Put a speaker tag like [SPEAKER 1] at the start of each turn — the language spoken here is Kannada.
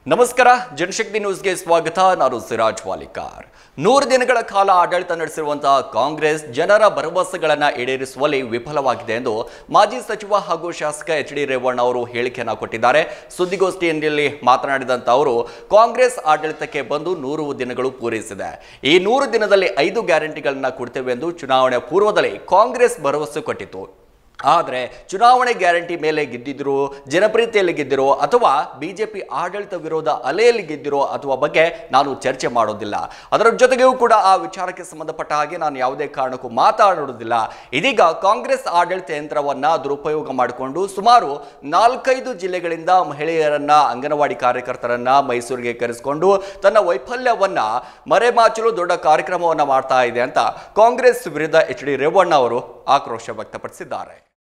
[SPEAKER 1] ನಮಸ್ಕಾರ ಜನಶಕ್ತಿ ನ್ಯೂಸ್ಗೆ ಸ್ವಾಗತ ನಾನು ಸಿರಾಜ್ ವಾಲಿಕಾರ್ ನೂರು ದಿನಗಳ ಕಾಲ ಆಡಳಿತ ನಡೆಸಿರುವಂತಹ ಕಾಂಗ್ರೆಸ್ ಜನರ ಭರವಸೆಗಳನ್ನು ಈಡೇರಿಸುವಲ್ಲಿ ವಿಫಲವಾಗಿದೆ ಎಂದು ಮಾಜಿ ಸಚಿವ ಹಾಗೂ ಶಾಸಕ ಎಚ್ ಡಿ ರೇವಣ್ಣ ಅವರು ಹೇಳಿಕೆಯನ್ನು ಕೊಟ್ಟಿದ್ದಾರೆ ಸುದ್ದಿಗೋಷ್ಠಿಯಲ್ಲಿ ಮಾತನಾಡಿದಂತ ಅವರು ಕಾಂಗ್ರೆಸ್ ಆಡಳಿತಕ್ಕೆ ಬಂದು ನೂರು ದಿನಗಳು ಪೂರೈಸಿದೆ ಈ ನೂರು ದಿನದಲ್ಲಿ ಐದು ಗ್ಯಾರಂಟಿಗಳನ್ನ ಕೊಡ್ತೇವೆ ಎಂದು ಚುನಾವಣೆ ಪೂರ್ವದಲ್ಲಿ ಕಾಂಗ್ರೆಸ್ ಭರವಸೆ ಕೊಟ್ಟಿತ್ತು ಆದರೆ ಚುನಾವಣೆ ಗ್ಯಾರಂಟಿ ಮೇಲೆ ಗೆದ್ದಿದ್ರು ಜನಪ್ರಿಯತೆಯಲ್ಲಿ ಗೆದ್ದಿರೋ ಅಥವಾ ಬಿಜೆಪಿ ಆಡಳಿತ ವಿರೋಧ ಅಲೆಯಲ್ಲಿ ಗೆದ್ದಿರೋ ಅಥವಾ ಬಗ್ಗೆ ನಾನು ಚರ್ಚೆ ಮಾಡೋದಿಲ್ಲ ಅದರ ಜೊತೆಗೂ ಕೂಡ ಆ ವಿಚಾರಕ್ಕೆ ಸಂಬಂಧಪಟ್ಟ ಹಾಗೆ ನಾನು ಯಾವುದೇ ಕಾರಣಕ್ಕೂ ಮಾತಾಡೋದಿಲ್ಲ ಇದೀಗ ಕಾಂಗ್ರೆಸ್ ಆಡಳಿತ ಯಂತ್ರವನ್ನ ದುರುಪಯೋಗ ಮಾಡಿಕೊಂಡು ಸುಮಾರು ನಾಲ್ಕೈದು ಜಿಲ್ಲೆಗಳಿಂದ ಮಹಿಳೆಯರನ್ನ ಅಂಗನವಾಡಿ ಕಾರ್ಯಕರ್ತರನ್ನ ಮೈಸೂರಿಗೆ ಕರೆಸಿಕೊಂಡು ತನ್ನ ವೈಫಲ್ಯವನ್ನ ಮರೆಮಾಚಲು ದೊಡ್ಡ ಕಾರ್ಯಕ್ರಮವನ್ನ ಮಾಡ್ತಾ ಇದೆ ಅಂತ ಕಾಂಗ್ರೆಸ್ ವಿರುದ್ಧ ಎಚ್ ಡಿ ರೇವಣ್ಣ ಅವರು ಆಕ್ರೋಶ ವ್ಯಕ್ತಪಡಿಸಿದ್ದಾರೆ